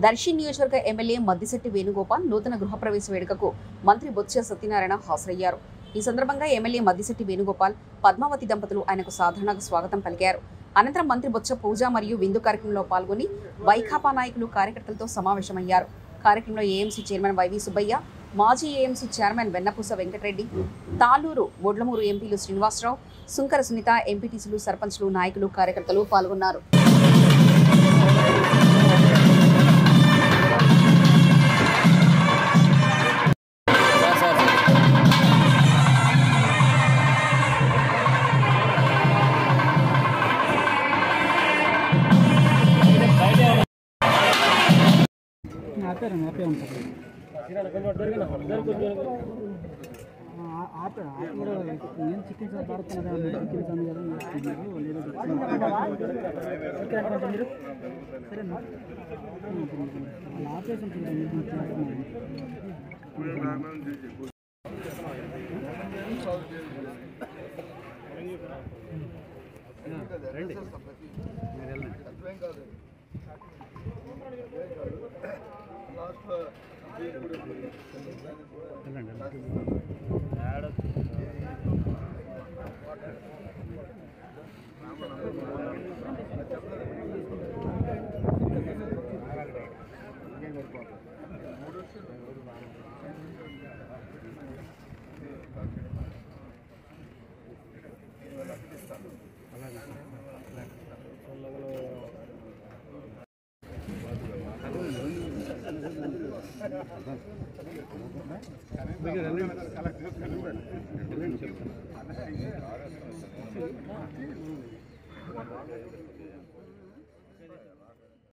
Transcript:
దర్శి నియోజకవర్గ ఎమ్మెల్యే మద్దిశెట్టి వేణుగోపాల్ నూతన గృహప్రవేశ వేడుకకు మంత్రి బొత్స సత్యనారాయణ హాజరయ్యారు ఈ సందర్భంగా ఎమ్మెల్యే మద్దిశెట్టి వేణుగోపాల్ పద్మావతి దంపతులు ఆయనకు సాధారణంగా స్వాగతం పలికారు అనంతరం మంత్రి బొత్స పూజ మరియు విందు కార్యక్రమంలో పాల్గొని వైకాపా నాయకులు కార్యకర్తలతో సమావేశమయ్యారు కార్యక్రమంలో ఏఎంసీ చైర్మన్ వైవి సుబ్బయ్య మాజీ ఏఎంసీ చైర్మన్ వెన్నపూస వెంకటరెడ్డి తాలూరు బొడ్లమూరు ఎంపీలు శ్రీనివాసరావు సుంకర సునీత ఎంపీటీసీలు సర్పంచ్లు నాయకులు కార్యకర్తలు పాల్గొన్నారు ఆపారు ఆపే ఉంటుంది ఆపాడు ఆపాడు నేను చికెన్ సార్ పడుతున్నా చికెన్ సార్ కదా చేస్తున్నారు వాళ్ళు ఏదో చెప్తున్నారు. చికెన్ కొంచెం మీరు సరేనా వాళ్ళు ఆపేసి ఉంటుంది కదా, మీరు చేస్తున్నారు.